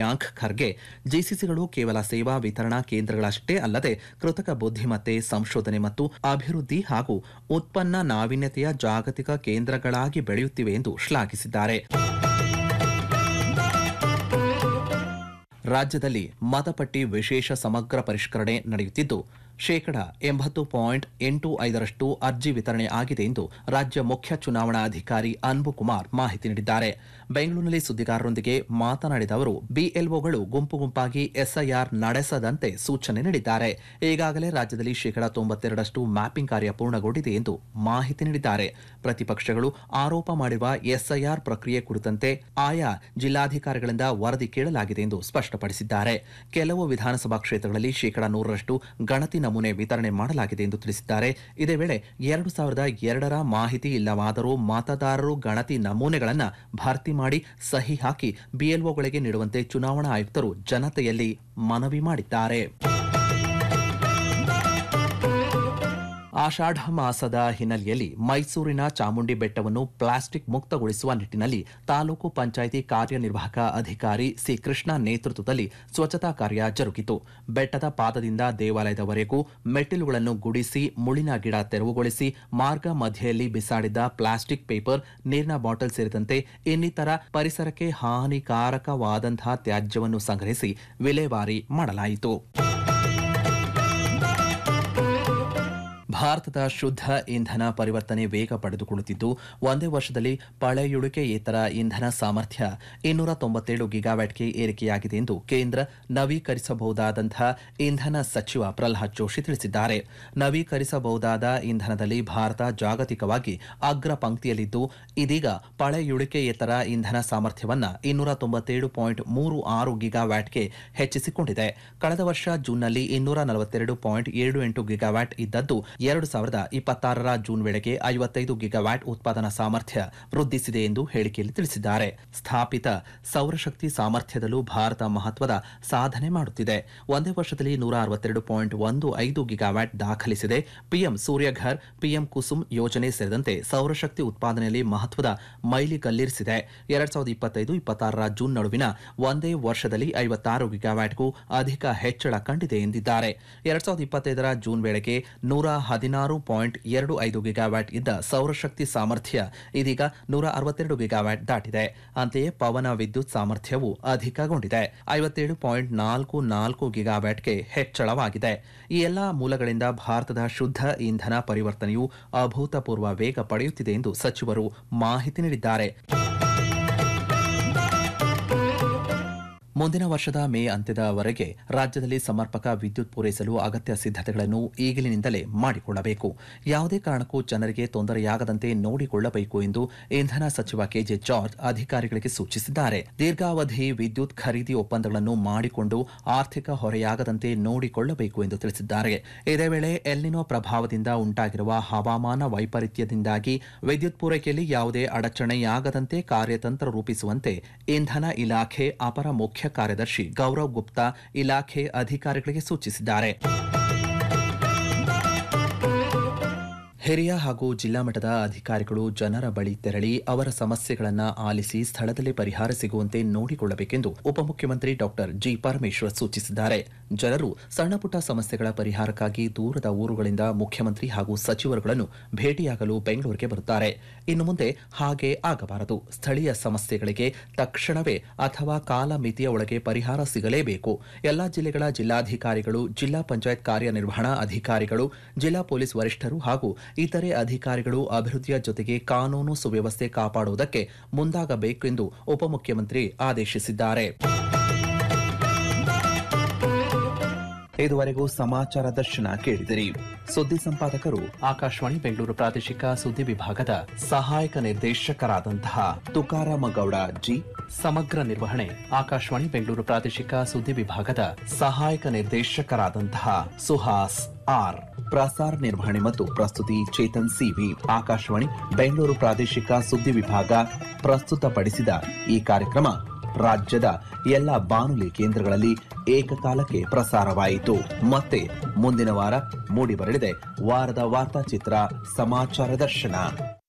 ಪ್ರಿಯಾಂಕ್ ಖರ್ಗೆ ಜಿಸಿಸಿಗಳು ಕೇವಲ ಸೇವಾ ವಿತರಣಾ ಕೇಂದ್ರಗಳಷ್ಟೇ ಅಲ್ಲದೆ ಕೃತಕ ಬುದ್ಧಿಮತ್ತೆ ಸಂಶೋಧನೆ ಮತ್ತು ಅಭಿವೃದ್ಧಿ ಹಾಗೂ ಉತ್ಪನ್ನ ನಾವೀನ್ಯತೆಯ ಜಾಗತಿಕ ಕೇಂದ್ರಗಳಾಗಿ ಬೆಳೆಯುತ್ತಿವೆ ಎಂದು ಶ್ಲಾಘಿಸಿದ್ದಾರೆ ರಾಜ್ಯದಲ್ಲಿ ಮತಪಟ್ಟಿ ವಿಶೇಷ ಸಮಗ್ರ ಪರಿಷ್ಕರಣೆ ನಡೆಯುತ್ತಿದ್ದು ಶೇಕಡ ಎಂಬತ್ತು ಪಾಯಿಂಟ್ ಎಂಟು ಐದರಷ್ಟು ಅರ್ಜಿ ವಿತರಣೆ ಆಗಿದೆ ಎಂದು ರಾಜ್ಯ ಮುಖ್ಯ ಚುನಾವಣಾ ಅಧಿಕಾರಿ ಅನ್ಬು ಕುಮಾರ್ ಮಾಹಿತಿ ನೀಡಿದ್ದಾರೆ ಬೆಂಗಳೂರಿನಲ್ಲಿ ಸುದ್ದಿಗಾರರೊಂದಿಗೆ ಮಾತನಾಡಿದ ಅವರು ಬಿಎಲ್ಒಗಳು ಗುಂಪು ಗುಂಪಾಗಿ ಎಸ್ಐಆರ್ ನಡೆಸದಂತೆ ಸೂಚನೆ ನೀಡಿದ್ದಾರೆ ಈಗಾಗಲೇ ರಾಜ್ಯದಲ್ಲಿ ಶೇಕಡ ತೊಂಬತ್ತೆರಡರಷ್ಟು ಮ್ಯಾಪಿಂಗ್ ಕಾರ್ಯ ಪೂರ್ಣಗೊಂಡಿದೆ ಎಂದು ಮಾಹಿತಿ ನೀಡಿದ್ದಾರೆ ಪ್ರತಿಪಕ್ಷಗಳು ಆರೋಪ ಮಾಡಿರುವ ಎಸ್ಐಆರ್ ಪ್ರಕ್ರಿಯೆ ಕುರಿತಂತೆ ಆಯಾ ಜಿಲ್ಲಾಧಿಕಾರಿಗಳಿಂದ ವರದಿ ಕೇಳಲಾಗಿದೆ ಎಂದು ಸ್ಪಷ್ಟಪಡಿಸಿದ್ದಾರೆ ಕೆಲವು ವಿಧಾನಸಭಾ ಕ್ಷೇತ್ರಗಳಲ್ಲಿ ಶೇಕಡ ನೂರರಷ್ಟು ಗಣತಿ ನಮೂನೆ ವಿತರಣೆ ಮಾಡಲಾಗಿದೆ ಎಂದು ತಿಳಿಸಿದ್ದಾರೆ ಇದೇ ವೇಳೆ ಎರಡು ಸಾವಿರದ ಎರಡರ ಮಾಹಿತಿ ಇಲ್ಲವಾದರೂ ಮತದಾರರು ಗಣತಿ ನಮೂನೆಗಳನ್ನು ಭರ್ತಿ ಮಾಡಿ ಸಹಿ ಹಾಕಿ ಬಿಎಲ್ಒಗಳಿಗೆ ನೀಡುವಂತೆ ಚುನಾವಣಾ ಆಯುಕ್ತರು ಜನತೆಯಲ್ಲಿ ಮನವಿ ಮಾಡಿದ್ದಾರೆ ಆಷಾಢ ಮಾಸದ ಹಿನ್ನೆಲೆಯಲ್ಲಿ ಮೈಸೂರಿನ ಚಾಮುಂಡಿ ಬೆಟ್ಟವನ್ನು ಪ್ಲಾಸ್ಟಿಕ್ ಮುಕ್ತಗೊಳಿಸುವ ನಿಟ್ಟಿನಲ್ಲಿ ತಾಲೂಕು ಪಂಚಾಯಿತಿ ಕಾರ್ಯನಿರ್ವಾಹಕ ಅಧಿಕಾರಿ ಸಿ ಕೃಷ್ಣ ನೇತೃತ್ವದಲ್ಲಿ ಸ್ವಚ್ಛತಾ ಕಾರ್ಯ ಜರುಗಿತು ಬೆಟ್ಟದ ಪಾದದಿಂದ ದೇವಾಲಯದವರೆಗೂ ಮೆಟ್ಟಿಲುಗಳನ್ನು ಗುಡಿಸಿ ಮುಳಿನ ಗಿಡ ತೆರವುಗೊಳಿಸಿ ಮಾರ್ಗ ಮಧ್ಯೆಯಲ್ಲಿ ಬಿಸಾಡಿದ್ದ ಪ್ಲಾಸ್ಟಿಕ್ ಪೇಪರ್ ನೀರಿನ ಬಾಟಲ್ ಸೇರಿದಂತೆ ಇನ್ನಿತರ ಪರಿಸರಕ್ಕೆ ಹಾನಿಕಾರಕವಾದಂತಹ ತ್ಯಾಜ್ಯವನ್ನು ಸಂಗ್ರಹಿಸಿ ವಿಲೇವಾರಿ ಮಾಡಲಾಯಿತು ಭಾರತದ ಶುದ್ಧ ಇಂಧನ ಪರಿವರ್ತನೆ ವೇಗ ಪಡೆದುಕೊಳ್ಳುತ್ತಿದ್ದು ಒಂದೇ ವರ್ಷದಲ್ಲಿ ಪಳೆಯುಳಿಕೆಯೇತರ ಇಂಧನ ಸಾಮರ್ಥ್ಯ ಇನ್ನೂರ ತೊಂಬತ್ತೇಳು ಗಿಗಾವ್ಯಾಟ್ಗೆ ಏರಿಕೆಯಾಗಿದೆ ಎಂದು ಕೇಂದ್ರ ನವೀಕರಿಸಬಹುದಾದಂತಹ ಇಂಧನ ಸಚಿವ ಪ್ರಲ್ಹಾದ್ ಜೋಶಿ ತಿಳಿಸಿದ್ದಾರೆ ನವೀಕರಿಸಬಹುದಾದ ಇಂಧನದಲ್ಲಿ ಭಾರತ ಜಾಗತಿಕವಾಗಿ ಅಗ್ರ ಪಂಕ್ತಿಯಲ್ಲಿದ್ದು ಇದೀಗ ಪಳೆಯುಳಿಕೆಯೇತರ ಇಂಧನ ಸಾಮರ್ಥ್ಯವನ್ನ ಇನ್ನೂರ ತೊಂಬತ್ತೇಳು ಪಾಯಿಂಟ್ ಮೂರು ಆರು ಗಿಗಾವ್ಯಾಟ್ಗೆ ಹೆಚ್ಚಿಸಿಕೊಂಡಿದೆ ಕಳೆದ ವರ್ಷ ಜೂನ್ನಲ್ಲಿ ಇನ್ನೂರ ನಲವತ್ತೆರಡು ಪಾಯಿಂಟ್ ಏಳು ಎಂಟು ಗಿಗಾವ್ಯಾಟ್ ಇದ್ದದ್ದು ಎರಡು ಸಾವಿರದ ಇಪ್ಪತ್ತಾರರ ಜೂನ್ ವೇಳೆಗೆ ಐವತ್ತೈದು ಗಿಗಾವ್ಯಾಟ್ ಉತ್ಪಾದನಾ ಸಾಮರ್ಥ್ಯ ವೃದ್ಧಿಸಿದೆ ಎಂದು ಹೇಳಿಕೆಯಲ್ಲಿ ತಿಳಿಸಿದ್ದಾರೆ ಸ್ಥಾಪಿತ ಸೌರಶಕ್ತಿ ಸಾಮರ್ಥ್ಯದಲ್ಲೂ ಭಾರತ ಮಹತ್ವದ ಸಾಧನೆ ಮಾಡುತ್ತಿದೆ ಒಂದೇ ವರ್ಷದಲ್ಲಿ ನೂರ ಅರವತ್ತೆರಡು ಪಾಯಿಂಟ್ ಒಂದು ಐದು ಗಿಗಾವ್ಯಾಟ್ ದಾಖಲಿಸಿದೆ ಪಿಎಂ ಸೂರ್ಯಘರ್ ಪಿಎಂ ಕುಸುಮ್ ಯೋಜನೆ ಸೇರಿದಂತೆ ಸೌರಶಕ್ತಿ ಉತ್ಪಾದನೆಯಲ್ಲಿ ಮಹತ್ವದ ಮೈಲಿಗಲ್ಲಿರಿಸಿದೆ ಎರಡ್ ಸಾವಿರದ ಇಪ್ಪತ್ತೈದು ಇಪ್ಪತ್ತಾರರ ಜೂನ್ ನಡುವಿನ ಒಂದೇ ವರ್ಷದಲ್ಲಿ ಐವತ್ತಾರು ಗಿಗಾವ್ಯಾಟ್ಗೂ ಅಧಿಕ ಹೆಚ್ಚಳ ಕಂಡಿದೆ ಎಂದಿದ್ದಾರೆ ಎರಡ್ ಸಾವಿರದ ಇಪ್ಪತ್ತೈದರ ಜೂನ್ ವೇಳೆಗೆ ನೂರ ಹದಿನಾರು ಪಾಯಿಂಟ್ ಎರಡು ಐದು ಗಿಗಾವ್ಯಾಟ್ ಇದ್ದ ಸೌರಶಕ್ತಿ ಸಾಮರ್ಥ್ಯ ಇದೀಗ ನೂರ ಅರವತ್ತೆರಡು ಗಿಗಾವ್ಯಾಟ್ ದಾಟಿದೆ ಅಂತೆಯೇ ಪವನ ವಿದ್ಯುತ್ ಸಾಮರ್ಥ್ಯವು ಅಧಿಕಗೊಂಡಿದೆ ಐವತ್ತೇಳು ಪಾಯಿಂಟ್ ನಾಲ್ಕು ನಾಲ್ಕು ಗಿಗಾವ್ಯಾಟ್ಗೆ ಹೆಚ್ಚಳವಾಗಿದೆ ಈ ಎಲ್ಲಾ ಮೂಲಗಳಿಂದ ಭಾರತದ ಶುದ್ಧ ಇಂಧನ ಪರಿವರ್ತನೆಯು ಅಭೂತಪೂರ್ವ ವೇಗ ಪಡೆಯುತ್ತಿದೆ ಎಂದು ಸಚಿವರು ಮಾಹಿತಿ ನೀಡಿದ್ದಾರೆ ಮುಂದಿನ ವರ್ಷದ ಮೇ ಅಂತ್ಯದವರೆಗೆ ರಾಜ್ಯದಲ್ಲಿ ಸಮರ್ಪಕ ವಿದ್ಯುತ್ ಪೂರೈಸಲು ಅಗತ್ಯ ಸಿದ್ಧತೆಗಳನ್ನು ಈಗಲಿನಿಂದಲೇ ಮಾಡಿಕೊಳ್ಳಬೇಕು ಯಾವುದೇ ಕಾರಣಕ್ಕೂ ಜನರಿಗೆ ತೊಂದರೆಯಾಗದಂತೆ ನೋಡಿಕೊಳ್ಳಬೇಕು ಎಂದು ಇಂಧನ ಸಚಿವ ಕೆಜೆ ಜಾರ್ಜ್ ಅಧಿಕಾರಿಗಳಿಗೆ ಸೂಚಿಸಿದ್ದಾರೆ ದೀರ್ಘಾವಧಿ ವಿದ್ಯುತ್ ಖರೀದಿ ಒಪ್ಪಂದಗಳನ್ನು ಮಾಡಿಕೊಂಡು ಆರ್ಥಿಕ ಹೊರೆಯಾಗದಂತೆ ನೋಡಿಕೊಳ್ಳಬೇಕು ಎಂದು ತಿಳಿಸಿದ್ದಾರೆ ಇದೇ ವೇಳೆ ಎಲ್ನಿನೋ ಪ್ರಭಾವದಿಂದ ಉಂಟಾಗಿರುವ ಹವಾಮಾನ ವೈಪರೀತ್ಯದಿಂದಾಗಿ ವಿದ್ಯುತ್ ಪೂರೈಕೆಯಲ್ಲಿ ಯಾವುದೇ ಅಡಚಣೆಯಾಗದಂತೆ ಕಾರ್ಯತಂತ್ರ ರೂಪಿಸುವಂತೆ ಇಂಧನ ಇಲಾಖೆ ಅಪರ ಮುಖ್ಯ ಕಾರ್ಯದರ್ಶಿ ಗೌರವ್ ಗುಪ್ತಾ ಇಲಾಖೆ ಅಧಿಕಾರಿಗಳಿಗೆ ಸೂಚಿಸಿದ್ದಾರೆ ಹಿರಿಯ ಹಾಗೂ ಜಿಲ್ಲಾ ಮಟ್ಟದ ಅಧಿಕಾರಿಗಳು ಜನರ ಬಳಿ ತೆರಳಿ ಅವರ ಸಮಸ್ಯೆಗಳನ್ನು ಆಲಿಸಿ ಸ್ಥಳದಲ್ಲೇ ಪರಿಹಾರ ಸಿಗುವಂತೆ ನೋಡಿಕೊಳ್ಳಬೇಕೆಂದು ಉಪಮುಖ್ಯಮಂತ್ರಿ ಡಾಕ್ಟರ್ ಜಿ ಪರಮೇಶ್ವರ್ ಸೂಚಿಸಿದ್ದಾರೆ ಜನರು ಸಣ್ಣಪುಟ್ಟ ಸಮಸ್ಯೆಗಳ ಪರಿಹಾರಕ್ಕಾಗಿ ದೂರದ ಊರುಗಳಿಂದ ಮುಖ್ಯಮಂತ್ರಿ ಹಾಗೂ ಸಚಿವರುಗಳನ್ನು ಭೇಟಿಯಾಗಲು ಬೆಂಗಳೂರಿಗೆ ಬರುತ್ತಾರೆ ಇನ್ನು ಮುಂದೆ ಹಾಗೆ ಆಗಬಾರದು ಸ್ಥಳೀಯ ಸಮಸ್ಯೆಗಳಿಗೆ ತಕ್ಷಣವೇ ಅಥವಾ ಕಾಲಮಿತಿಯ ಒಳಗೆ ಪರಿಹಾರ ಸಿಗಲೇಬೇಕು ಎಲ್ಲಾ ಜಿಲ್ಲೆಗಳ ಜಿಲ್ಲಾಧಿಕಾರಿಗಳು ಜಿಲ್ಲಾ ಪಂಚಾಯತ್ ಕಾರ್ಯನಿರ್ವಹಣಾ ಅಧಿಕಾರಿಗಳು ಜಿಲ್ಲಾ ಪೊಲೀಸ್ ವರಿಷ್ಠರು ಹಾಗೂ ಇತರೆ ಅಧಿಕಾರಿಗಳು ಅಭಿವೃದ್ಧಿಯ ಜೊತೆಗೆ ಕಾನೂನು ಸುವ್ಯವಸ್ಥೆ ಕಾಪಾಡುವುದಕ್ಕೆ ಮುಂದಾಗಬೇಕು ಎಂದು ಉಪಮುಖ್ಯಮಂತ್ರಿ ಆದೇಶಿಸಿದ್ದಾರೆ ಇದುವರೆಗೂ ಸಮಾಚಾರ ದರ್ಶನ ಕೇಳಿದಿರಿ ಸುದ್ದಿ ಸಂಪಾದಕರು ಆಕಾಶವಾಣಿ ಬೆಂಗಳೂರು ಪ್ರಾದೇಶಿಕ ಸುದ್ದಿ ವಿಭಾಗದ ಸಹಾಯಕ ನಿರ್ದೇಶಕರಾದಂತಹ ತುಕಾರಾಮ ಗೌಡ ಜಿ ಸಮಗ್ರ ನಿರ್ವಹಣೆ ಆಕಾಶವಾಣಿ ಬೆಂಗಳೂರು ಪ್ರಾದೇಶಿಕ ಸುದ್ದಿ ವಿಭಾಗದ ಸಹಾಯಕ ನಿರ್ದೇಶಕರಾದಂತಹ ಸುಹಾಸ್ ಆರ್ ಪ್ರಸಾರ ನಿರ್ವಹಣೆ ಮತ್ತು ಪ್ರಸ್ತುತಿ ಚೇತನ್ ಸಿವಿ ಆಕಾಶವಾಣಿ ಬೆಂಗಳೂರು ಪ್ರಾದೇಶಿಕ ಸುದ್ದಿ ವಿಭಾಗ ಪ್ರಸ್ತುತಪಡಿಸಿದ ಈ ಕಾರ್ಯಕ್ರಮ ರಾಜ್ಯದ ಎಲ್ಲ ಬಾನುಲಿ ಕೇಂದ್ರಗಳಲ್ಲಿ ಏಕಕಾಲಕ್ಕೆ ಪ್ರಸಾರವಾಯಿತು ಮತ್ತೆ ಮುಂದಿನ ವಾರ ಮೂಡಿಬರಲಿದೆ ವಾರದ ವಾರ್ತಾಚಿತ್ರ ಸಮಾಚಾರ ದರ್ಶನ